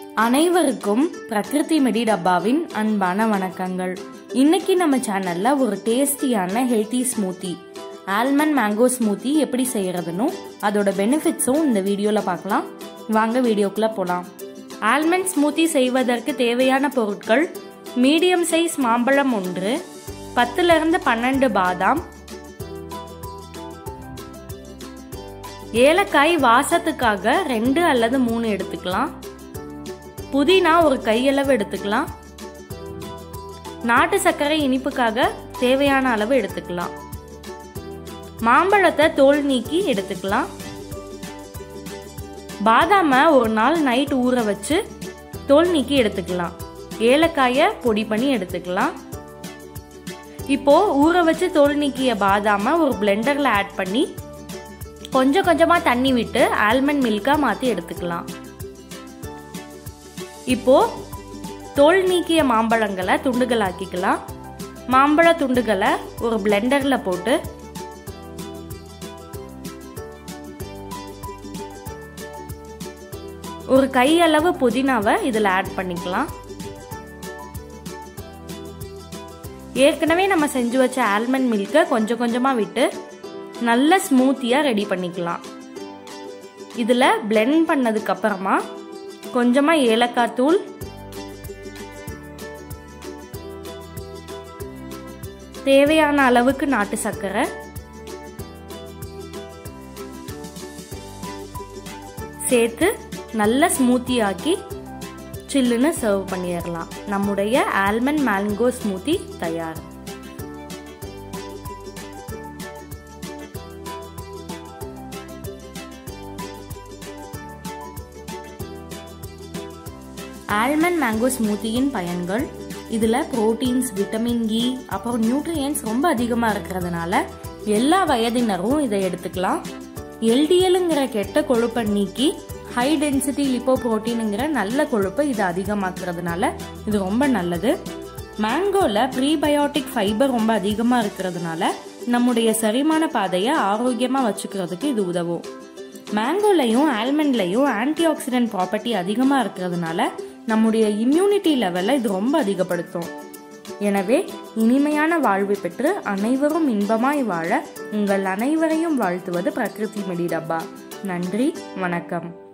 அனைவருக்கும் பிரகிருதி மெடி டப்பாவின் அன்பான வணக்கங்கள் இன்னைக்கு நம்ம சேனல்ல ஒரு டேஸ்டியான healthy smoothie almond mango smoothie எப்படி செய்யறதுன்னு அதோட பெனிஃபிட்ஸும் இந்த வீடியோல பார்க்கலாம் வாங்க வீடியோக்குள்ள போலாம் ஆல்மண்ட் ஸ்மூத்தி செய்வதற்கு தேவையான பொருட்கள் மீடியம் சைஸ் மாம்பழம் ஒன்று பத்துல இருந்து பன்னெண்டு பாதாம் ஏலக்காய் வாசத்துக்காக ரெண்டு அல்லது மூணு எடுத்துக்கலாம் புதினா ஒரு கையளவு எடுத்துக்கலாம் நாட்டு சர்க்கரை இனிப்புக்காக தேவையான அளவு எடுத்துக்கலாம் மாம்பழத்தை தோல் நீக்கி எடுத்துக்கலாம் பாதாம ஒரு நாள் நைட் ஊற வச்சு தோல் நீக்கி எடுத்துக்கலாம் ஏலக்காய பொடி பண்ணி எடுத்துக்கலாம் இப்போ ஊற வச்சு தோல் நீக்கிய பாதாம ஒரு பிளெண்டர்ல ஆட் பண்ணி கொஞ்சம் கொஞ்சமா தண்ணி விட்டு ஆல்மண்ட் மில்கா மாத்தி எடுத்துக்கலாம் இப்போ தோல் நீக்கிய மாம்பழங்களை துண்டுகள் ஆக்கிக்கலாம் மாம்பழ துண்டுகளை ஒரு பிளெண்டர்ல போட்டு ஒரு கையளவு புதினாவை இதில் ஆட் பண்ணிக்கலாம் ஏற்கனவே நம்ம செஞ்சு வச்ச ஆல்மண்ட் மில்கை கொஞ்சம் கொஞ்சமாக விட்டு நல்ல ஸ்மூத்தியாக ரெடி பண்ணிக்கலாம் இதில் பிளெண்ட் பண்ணதுக்கு அப்புறமா கொஞ்சமாக ஏலக்காய் தூள் தேவையான அளவுக்கு நாட்டு சர்க்கரை சேர்த்து நல்ல ஸ்மூத்தி ஆக்கி சில்லுன்னு சர்வ் பண்ணிடலாம் நம்முடைய ஆல்மண்ட் மேங்கோ ஸ்மூத்தி தயார் ஆல்மண்ட் மேங்கோ ஸ்மூத்தியின் பயன்கள் இதில் ப்ரோட்டீன்ஸ் விட்டமின் இ அப்புறம் நியூட்ரியன்ஸ் ரொம்ப அதிகமாக இருக்கிறதுனால எல்லா வயதினரும் இதை எடுத்துக்கலாம் எல்டிஎல்ங்கிற கெட்ட கொழுப்பை நீக்கி ஹை டென்சிட்டி லிப்போ புரோட்டீனுங்கிற நல்ல கொழுப்பை இது அதிகமாக்குறதுனால இது ரொம்ப நல்லது மேங்கோல ப்ரீபயோட்டிக் ஃபைபர் ரொம்ப அதிகமாக இருக்கிறதுனால நம்முடைய செரிமான பாதையை ஆரோக்கியமாக வச்சுக்கிறதுக்கு இது உதவும் மேங்கோலையும் ஆல்மண்ட்லையும் ஆன்டி ஆக்சிடென்ட் ப்ராப்பர்ட்டி அதிகமாக இருக்கிறதுனால நம்முடைய இம்யூனிட்டி லெவலை இது ரொம்ப அதிகப்படுத்தும் எனவே இனிமையான வாழ்வு பெற்று அனைவரும் இன்பமாய் வாழ உங்கள் அனைவரையும் வாழ்த்துவது பிரகிருதி மெடி டப்பா நன்றி வணக்கம்